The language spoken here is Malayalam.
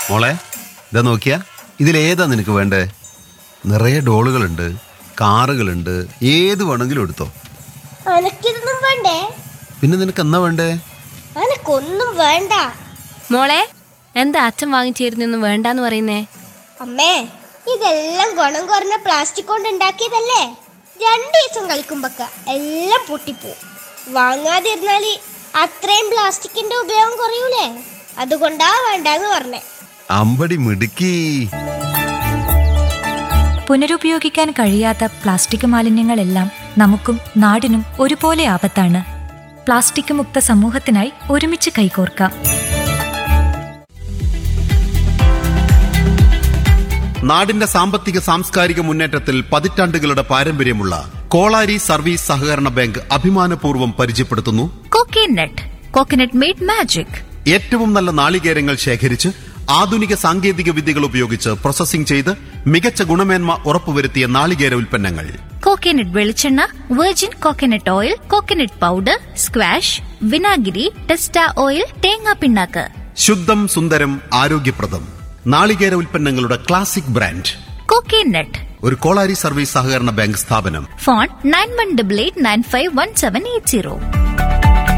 മോളെ ഇതാ നോക്കിയാ ഇതിലേതാ നിനക്ക് വേണ്ടേ നിറയെ ഡോളുകളുണ്ട് കാറുകളുണ്ട് ഏത് വേണമെങ്കിലും എടുത്തോ അനക്കിതൊന്നും വേണ്ടേ പിന്നെ നിനക്ക് എന്നാ വേണ്ടേ അനക്കൊന്നും വേണ്ട മോളെ എന്താ അച്ഛൻ വാങ്ങിച്ചേരുന്നൊന്നും വേണ്ടാന്ന് പറയുന്നേ അമ്മേ ഇതെല്ലാം ഗുണം കുറഞ്ഞ പ്ലാസ്റ്റിക് കൊണ്ട് ഉണ്ടാക്കിയതല്ലേ രണ്ടു ദിവസം കളിക്കുമ്പൊക്കെ എല്ലാം പൊട്ടിപ്പോവും വാങ്ങാതിരുന്നാല് അത്രയും പ്ലാസ്റ്റിക്കിന്റെ ഉപയോഗം കുറയൂലേ അതുകൊണ്ടാ വേണ്ടാന്ന് പറഞ്ഞേ അമ്പടി മിടുക്കി പുനരുപയോഗിക്കാൻ കഴിയാത്ത പ്ലാസ്റ്റിക് മാലിന്യങ്ങളെല്ലാം നമുക്കും നാടിനും ഒരുപോലെ ആപത്താണ് പ്ലാസ്റ്റിക് മുക്ത സമൂഹത്തിനായി ഒരുമിച്ച് കൈകോർക്കാം നാടിന്റെ സാമ്പത്തിക സാംസ്കാരിക മുന്നേറ്റത്തിൽ പതിറ്റാണ്ടുകളുടെ പാരമ്പര്യമുള്ള കോളാരി സർവീസ് സഹകരണ ബാങ്ക് അഭിമാനപൂർവ്വം പരിചയപ്പെടുത്തുന്നു കോക്കനട്ട് കോക്കനട്ട് മെയ്ഡ് മാജിക് ഏറ്റവും നല്ല നാളികേരങ്ങൾ ശേഖരിച്ച് ആധുനിക സാങ്കേതിക വിദ്യകൾ ഉപയോഗിച്ച് പ്രോസസ്സിംഗ് ചെയ്ത് മികച്ച ഗുണമേന്മ ഉറപ്പുവരുത്തിയ നാളികേര ഉൽപ്പന്നങ്ങൾ കോക്കനട്ട് വെളിച്ചെണ്ണ virgin coconut oil coconut powder squash വിനാഗിരി ടെസ്റ്റ ഓയിൽ തേങ്ങാ പിണ്ണാക്ക് ശുദ്ധം സുന്ദരം ആരോഗ്യപ്രദം നാളികേര ഉൽപ്പന്നങ്ങളുടെ ക്ലാസിക് ബ്രാൻഡ് കോക്കനട്ട് ഒരു കോളാരി സർവീസ് സഹകരണ ബാങ്ക് സ്ഥാപനം phone nine one double eight nine five one seven eight zero